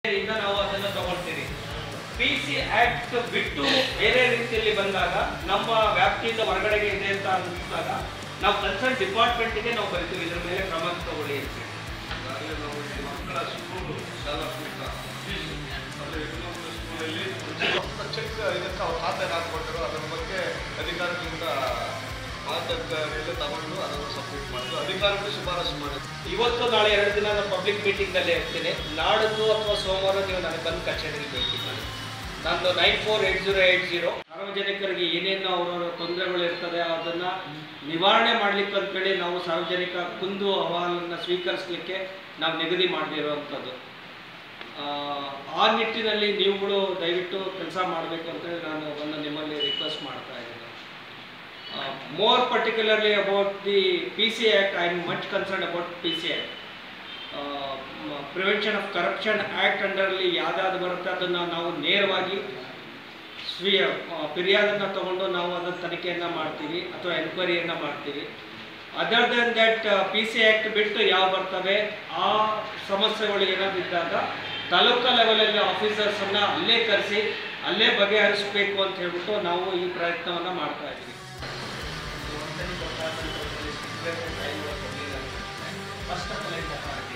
ಇಂದ ನಾವು ಅದನ್ನು ತಗೊಳ್ತೀವಿ ಪಿ ಸಿ ಆಕ್ಟ್ ಬಿಟ್ಟು ಬೇರೆ ರೀತಿಯಲ್ಲಿ ಬಂದಾಗ ನಮ್ಮ ವ್ಯಾಪ್ತಿಯಿಂದ ಹೊರಗಡೆಗೆ ಇದೆ ಅಂತ ಅನಿಸಿದಾಗ ನಾವು ಕನ್ಸರ್ನ್ ಡಿಪಾರ್ಟ್ಮೆಂಟ್ಗೆ ನಾವು ಬರಿತೀವಿ ಇದ್ರ ಮೇಲೆ ಕ್ರಮ ತಗೊಳ್ಳಿ ಅಂತ ಹೇಳಿ. ಈಗಾಗಲೇ ನಾವು ಈ ಮಕ್ಕಳ ಸ್ಕೂಲು ಶಾಲಾ ಶುಲ್ಕ ಫೀಸು ಅದು ಇನ್ನೊಂದು ಸ್ಕೂಲಲ್ಲಿ ಚೆಕ್ ಇದಕ್ಕೆ ಅವ್ರು ಖಾತೆ ಹಾಕ್ಕೊಟ್ಟರು ಅದರ ಬಗ್ಗೆ ಅಧಿಕಾರಿಗಳಿಂದ ಮಾತುಕತೆಯಲ್ಲಿ ತಗೊಂಡು ಅದನ್ನು ಸಬ್ಮಿಟ್ ಮಾಡಿದ್ರು ಅಧಿಕಾರಿಗಳು ಶಿಫಾರಸು ಮಾಡಿದ್ರು ಇವತ್ತು ನಾಳೆ ಎರಡು ದಿನ ನಾನು ಪಬ್ಲಿಕ್ ಮೀಟಿಂಗ್ನಲ್ಲಿ ಇರ್ತೀನಿ ನಾಡಿದ್ದು ಅಥವಾ ಸೋಮವಾರ ನೀವು ನನಗೆ ಬಂದು ಕಚೇರಿಗೆ ಭೇಟಿ ಮಾಡಿ ನಂದು nine four eight zero eight zero ಸಾರ್ವಜನಿಕರಿಗೆ ಏನೇನು ಅವರವರ ತೊಂದರೆಗಳು ಇರ್ತದೆ ಅದನ್ನು ನಿವಾರಣೆ ಮಾಡ್ಲಿಕ್ಕೆ ಅಂತೇಳಿ ನಾವು ಸಾರ್ವಜನಿಕ ಕುಂದು ಅಹವಾಲನ್ನು ಸ್ವೀಕರಿಸಲಿಕ್ಕೆ ನಾವು ನಿಗದಿ ಮಾಡದಿರುವಂಥದ್ದು ಆ ನಿಟ್ಟಿನಲ್ಲಿ ನೀವುಗಳು ದಯವಿಟ್ಟು ಕೆಲಸ ಮಾಡಬೇಕು ಅಂತೇಳಿ ನಾನು ಒಂದು ನಿಮ್ಮಲ್ಲಿ ರಿಕ್ವೆಸ್ಟ್ ಮಾಡ್ತಾ ಇದ್ದೀನಿ more particularly about the P C act I am much concern about P C act prevention of corruption act ಅಂಡರ್ಲಿ ಯಾವ್ದಾದ್ರು ಬರುತ್ತೆ ಅದನ್ನು ನಾವು ನೇರವಾಗಿ ಸ್ವೀಯ ಫಿರ್ಯಾದನ್ನು ತಗೊಂಡು ನಾವು ಅದನ್ನು ತನಿಖೆಯನ್ನು ಮಾಡ್ತೀವಿ ಅಥವಾ ಎನ್ಕ್ವೈರಿಯನ್ನು ಮಾಡ್ತೀವಿ other then that P C act ಬಿಟ್ಟು ಯಾವ ಬರ್ತವೆ ಆ ಸಮಸ್ಯೆಗಳು ಏನಾದ್ರು ಇದ್ದಾಗ ತಾಲೂಕಾ ಲೆವೆಲಲ್ಲಿ ಆಫೀಸರ್ಸನ್ನು ಅಲ್ಲೇ ಕರೆಸಿ ಅಲ್ಲೇ ಬಗೆಹರಿಸಬೇಕು ಅಂತ ಹೇಳ್ಬಿಟ್ಟು ನಾವು ಈ ಪ್ರಯತ್ನವನ್ನು ಮಾಡ್ತಾ ಇದ್ದೀವಿ ಫಸ್ಟ್ ಆಫ್ ಆಲ್